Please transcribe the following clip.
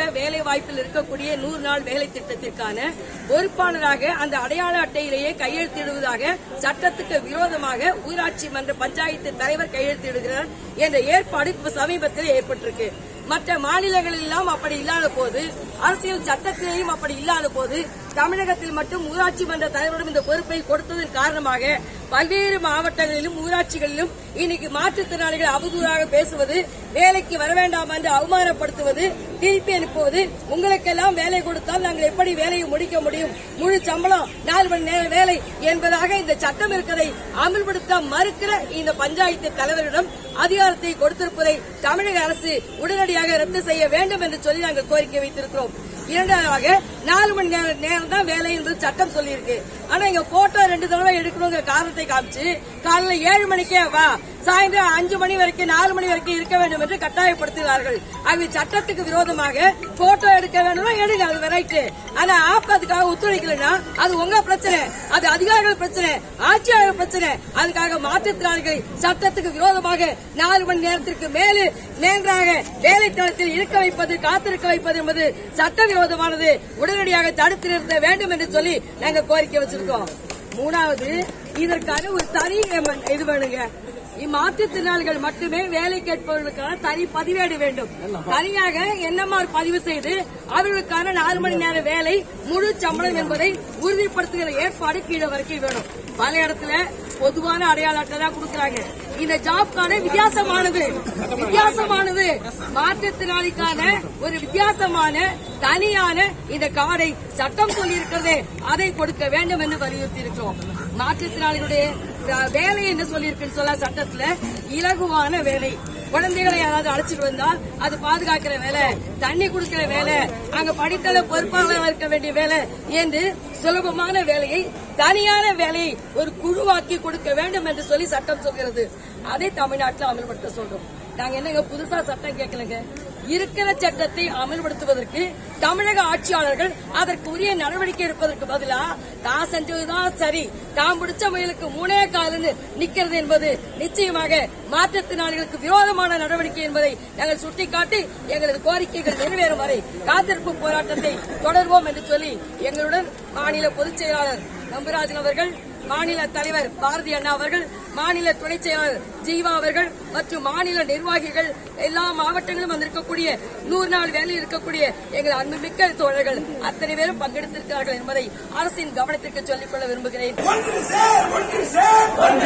வேலை வாய்ப்பில் இருக்கக்கூடிய நூறு நாள் வேலை திட்டத்திற்கான பொறுப்பாளராக அந்த அடையாள அட்டையிலேயே கையெழுத்திடுவதாக சட்டத்துக்கு விரோதமாக ஊராட்சி மன்ற பஞ்சாயத்து தலைவர் கையெழுத்திடுகிறார் என்ற ஏற்பாடு இப்ப சமீபத்தில் ஏற்பட்டிருக்கு மற்ற மாநிலங்களில் எல்லாம் அப்படி இல்லாத போது அரசியல் சட்டத்திலேயும் அப்படி இல்லாத போது தமிழகத்தில் மட்டும் ஊராட்சி மன்ற தலைவரிடம் இந்த பொறுப்பை கொடுத்ததன் காரணமாக பல்வேறு மாவட்டங்களிலும் ஊராட்சிகளிலும் இன்னைக்கு மாற்றுத்திறனாளிகள் அவதூறாக பேசுவது வேலைக்கு வர வேண்டாம் என்று அவமானப்படுத்துவது திருப்பி அனுப்புவது உங்களுக்கெல்லாம் வேலை கொடுத்தால் நாங்கள் எப்படி வேலையை முடிக்க முடியும் முழு சம்பளம் நாலு மணி நேர வேலை என்பதாக இந்த சட்டம் இருக்கிறதை அமல்படுத்த மறுக்கிற இந்த பஞ்சாயத்து தலைவரிடம் அதிகாரத்தை கொடுத்திருப்பதை தமிழக அரசு உடனடியாக ரத்து செய்ய வேண்டும் என்று சொல்லி நாங்கள் கோரிக்கை வைத்திருக்கிறோம் இரண்டாவதாக நாலு மணி நேரம் நேரம் தான் வேலை என்று சட்டம் சொல்லியிருக்கு ஆனா இங்க போட்டோ ரெண்டு தடவை எடுக்கணுங்கிற காரணத்தை காமிச்சு காலையில ஏழு மணிக்கே வா சாயந்தரம் அஞ்சு மணி வரைக்கும் நாலு மணி வரைக்கும் இருக்க வேண்டும் என்று கட்டாயப்படுத்துகிறார்கள் ஆகவே சட்டத்துக்கு விரோதமாக போட்டோ எடுக்க வேண்டும்னா எடுங்க அது வெரைட்டு ஆனா ஆப் அதுக்காக ஒத்துழைக்கலன்னா அது உங்க பிரச்சனை அது அதிகாரிகள் பிரச்சனை ஆட்சியாளர் பிரச்சனை அதுக்காக மாற்றுத்திறனாளிகளை சட்டத்துக்கு விரோதமாக நாலு மணி நேரத்திற்கு மேலே நேன்றாக வேலை தளத்தில் இருக்க வைப்பது காத்திருக்க வைப்பது என்பது சட்டவிரோதமானது உடனடியாக தடுத்து நிறுத்த வேண்டும் என்று சொல்லி நாங்க கோரிக்கை வச்சிருக்கோம் மூணாவது இதற்கான ஒரு தனி இது வேணுங்க இம்மாற்றுத்திறனாளிகள் மட்டுமே வேலை கேட்பவர்களுக்கான தனி பதிவேடு வேண்டும் தனியாக என்எம்ஆர் பதிவு செய்து அவர்களுக்கான நாலு மணி நேர வேலை முழு சம்பளம் என்பதை உறுதிப்படுத்துகிற ஏற்பாடு கீழே வரைக்கும் வேணும் பல இடத்துல பொதுவான அடையாள அட்டை தான் கொடுக்கறாங்க இந்த ஜாப்கான வித்தியாசமானது வித்தியாசமானது மாற்றுத்திறனாளிக்கான ஒரு வித்தியாசமான தனியான இந்த கார்டை சட்டம் சொல்லி இருக்கிறது அதை கொடுக்க வேண்டும் என்று வலியுறுத்தி இருக்கிறோம் மாற்றுத்திறனாளிகளுடைய அஹ், வேலை என்ன சொல்லியிருக்குன்னு சொல்ல சட்டத்துல இலகுவான வேலை குழந்தைகளை யாராவது அழைச்சிட்டு வந்தா அது பாதுகாக்கிற வேலை தண்ணி குடுக்கிற வேலை அங்க படித்தல பொறுப்பாளராக இருக்க வேண்டிய வேலை என்று சுலபமான வேலையை தனியான வேலையை ஒரு குழுவாக்கி கொடுக்க வேண்டும் என்று சொல்லி சட்டம் சொல்கிறது அதை தமிழ்நாட்டில் அமல்படுத்த சொல்றோம் நாங்க என்னங்க புதுசா சட்டம் கேட்கலங்க இருக்கிற சட்டத்தை அமல்படுத்துவதற்கு தமிழக ஆட்சியாளர்கள் அதற்கு உரிய நடவடிக்கை எடுப்பதற்கு பதிலா தான் செஞ்சதுதான் சரி தான் பிடிச்ச முயலுக்கு மூணே காலுன்னு நிக்கிறது என்பது நிச்சயமாக மாற்றுத்திறனாளிகளுக்கு விரோதமான நடவடிக்கை என்பதை நாங்கள் சுட்டிக்காட்டி எங்களது கோரிக்கைகள் நிறைவேறும் வரை காத்திருப்பு போராட்டத்தை தொடர்வோம் என்று சொல்லி எங்களுடன் மாநில பொதுச் செயலாளர் நம்பிராஜன் அவர்கள் மாநில தலைவர் பாரதி அண்ணா அவர்கள் மாநில துணை செயலாளர் ஜீவா அவர்கள் மற்றும் மாநில நிர்வாகிகள் எல்லா மாவட்டங்களிலும் வந்திருக்கக்கூடிய நூறு நாள் வேலையில் இருக்கக்கூடிய எங்கள் அன்புமிக்க தோழர்கள் அத்தனை பேரும் பங்கெடுத்திருக்கிறார்கள் என்பதை அரசின் கவனத்திற்கு சொல்லிக் கொள்ள விரும்புகிறேன் ஒன்று சேர் ஒன்று சேர் ஒன்று